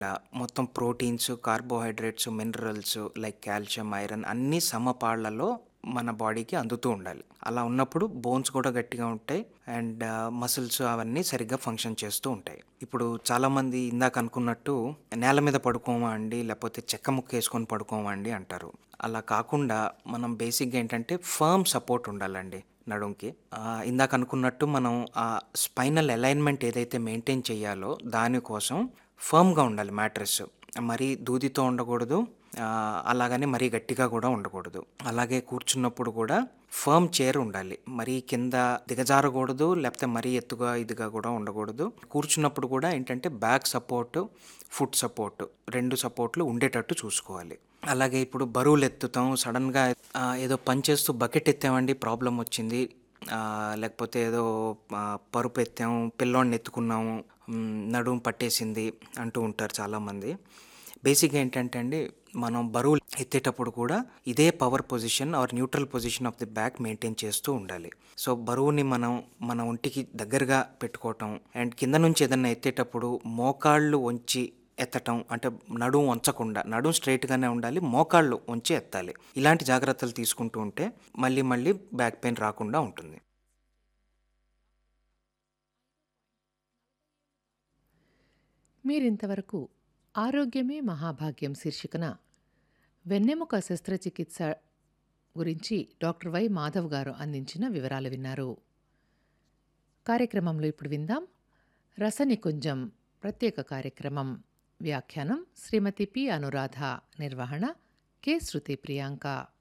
మొత్తం proteins, carbohydrates, minerals like calcium, iron అన్నీ సమపాళ్లలో మన బాడీకి అందుతూ ఉండాలి. అలా ఉన్నప్పుడు బోన్స్ కూడా గట్టిగా ఉంటాయి. అండ్ మసిల్స్ అవన్నీ సరిగ్గా ఫంక్షన్ చేస్తూ ఉంటాయి. ఇప్పుడు చాలామంది ఇందాక అనుకున్నట్టు నేల మీద పడుకోమా అండి, లేకపోతే చెక్క ముక్కేసుకొని పడుకోమా అండి అంటారు. అలా కాకుండా మనం బేసిక్‌గా ఏంటంటే ఫర్మ్ సపోర్ట్ ఉండాలండి నడుంకి. ఆహ్, ఇందాక అనుకున్నట్టు మనం ఆ స్పైనల్ అలైన్‌మెంట్ ఏదైతే మెయింటైన్ చేయాలో దానికోసం ఫర్మ్‌గా ఉండాలి మ్యాట్రెస్. మరీ దూదితో ఉండకూడదు. ఆహ్, అలాగని మరీ గట్టిగా కూడా ఉండకూడదు. అలాగే కూర్చున్నప్పుడు కూడా ఫర్మ్ చైర్ ఉండాలి. మరీ కింద దిగజారకూడదు. లేకపోతే మరీ ఎత్తుగా ఇదిగా కూడా ఉండకూడదు. కూర్చున్నప్పుడు కూడా ఏంటంటే బ్యాక్ సపోర్ట్, ఫుట్ సపోర్ట్ 2 సపోర్ట్‌లు ఉండేటట్టు చూసుకోవాలి. అలాగే ఇప్పుడు బరువులు ఎత్తుతాం. సడెన్‌గా ఆహ్, ఏదో పని చేస్తూ బకెట్ ఎత్తామండి ప్రాబ్లమ్ వచ్చింది. ఆహ్, లేకపోతే ఏదో ఆహ్, పరుపు ఎత్తాం, పిల్లోడిని ఎత్తుకున్నాము, హ్మ్, నడుము పట్టేసింది అంటూ ఉంటారు చాలామంది. బేసిక్‌గా ఏంటంటే అండి మనం బరువులు ఎత్తేటప్పుడు కూడా ఇదే power position or neutral position of the back maintain చేస్తూ ఉండాలి. సో, బరువుని మనం మన ఒంటికి దగ్గరగా పెట్టుకోవటం అండ్ కింద నుంచి ఏదన్నా ఎత్తేటప్పుడు మోకాళ్ళు వంచి ఎత్తటం అంటే నడుము వంచకుండా నడుము స్ట్రెయిట్‌గానే ఉండాలి. మోకాళ్ళు వంచి ఎత్తాలి. ఇలాంటి జాగ్రత్తలు తీసుకుంటూ ఉంటే మళ్ళీ మళ్ళీ బ్యాక్ పెయిన్ రాకుండా ఉంటుంది. మీరింతవరకు 'ఆరోగ్యమే మహాభాగ్యం' శీర్షికన వెన్నెముక శస్త్రచికిత్స గురించి డాక్టర్ వై. మాధవ్ గారు అందించిన వివరాలు విన్నారు. కార్యక్రమంలో ఇప్పుడు విందాం రసనికుంజం ప్రత్యేక కార్యక్రమం. వ్యాఖ్యానం శ్రీమతి పి. అనురాధ. నిర్వహణ కె. శృతి ప్రియాంక.